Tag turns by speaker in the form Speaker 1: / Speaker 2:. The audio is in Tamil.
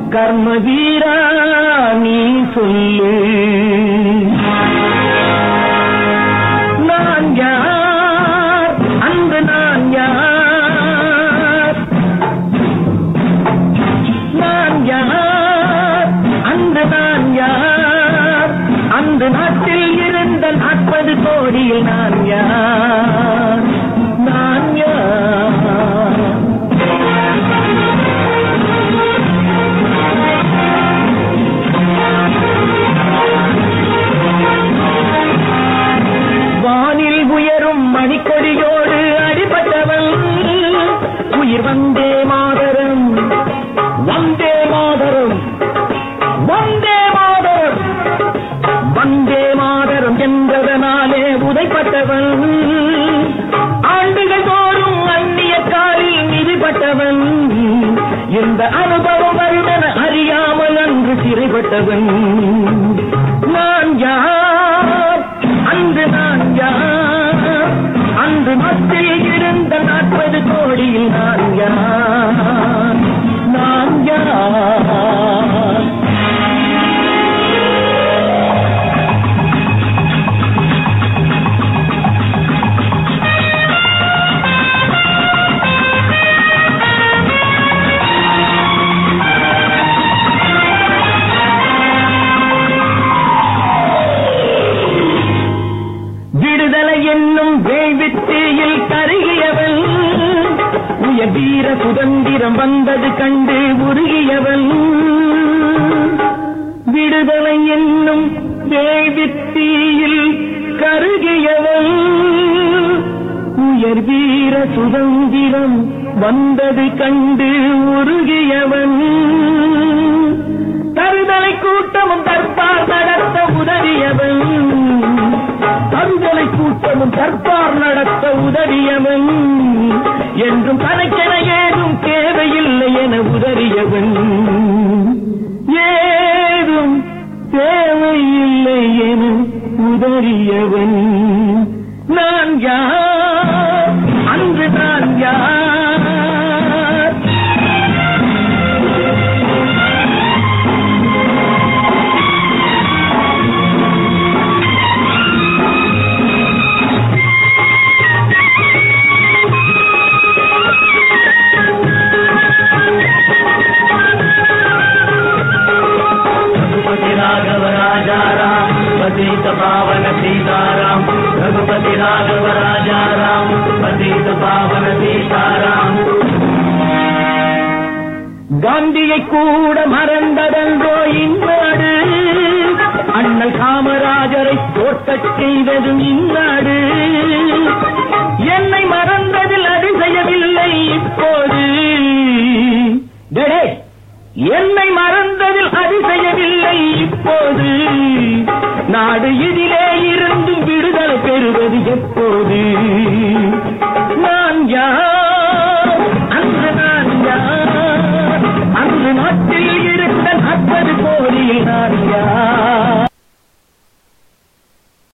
Speaker 1: கர்ம வீரா நீ சொல்லு நான் யார் அன்று நான் யார் நான் யார் அன்று நான் யார் அந்த நாட்டில் இருந்த நாற்பது கோடியில் நான் யார் நான் யார் வானில் உயரும் மணிக்கொடியோடு அடிபட்டவன் உயிர் வந்தே மாதரம் வந்தே மாதரம் வந்தே மாதரம் வந்தே மாதரம் என்றதனாலே உதைப்பட்டவன் ஆண்டுகள் தோறும் அந்நிய காலில் மிதிப்பட்டவன் இந்த அனுபவம் வருமென அறியாமல் அன்று சிறைப்பட்டவன் நான் யார் அன்று நான் யார் அன்று மத்தியில் இருந்த நாற்பது கோடியில் நான் யார் நான் யார் விடுதலை என்னும் வேள்வித்தீயில் கருகியவன் உயர் வீர சுதந்திரம் வந்தது கண்டு உருகியவன் விடுதலை என்னும் வேள்வித்தீயில் கருகியவன் உயர் வீர சுதந்திரம் வந்தது கண்டு உருகியவன் தருதலை கூட்டமும் தற்பார் நடத்த உதவியவன் தருதலை கூட்டமும் தற்பார் நடத்த உதவியவன் என்றும் தனக்கென ஏதும் தேவையில்லை என உதறியவன் ஏதும் தேவையில்லை என உதறியவன் நான் யார் அன்று நான் யார்
Speaker 2: रघुपति राघव राजा राम पतित पावन सीताराम रघुपति राघव राजा राम पतित पावन सीताराम
Speaker 1: காந்தியை கூட மறந்ததன்றோ இந்நாடு அண்ணல் காமராஜரை தோற்கச் செய்ததும் இந்நாடு என்னை மறந்ததில் அதிசயமில்லை இப்போது டேய், என்னை மறந்ததில் அதிசயமில்லை இப்போது நாடு இதிலே இருந்தும் விடுதலை பெறுவது எப்போது நான் யார் அன்று நான் யார் அன்று நாட்டில்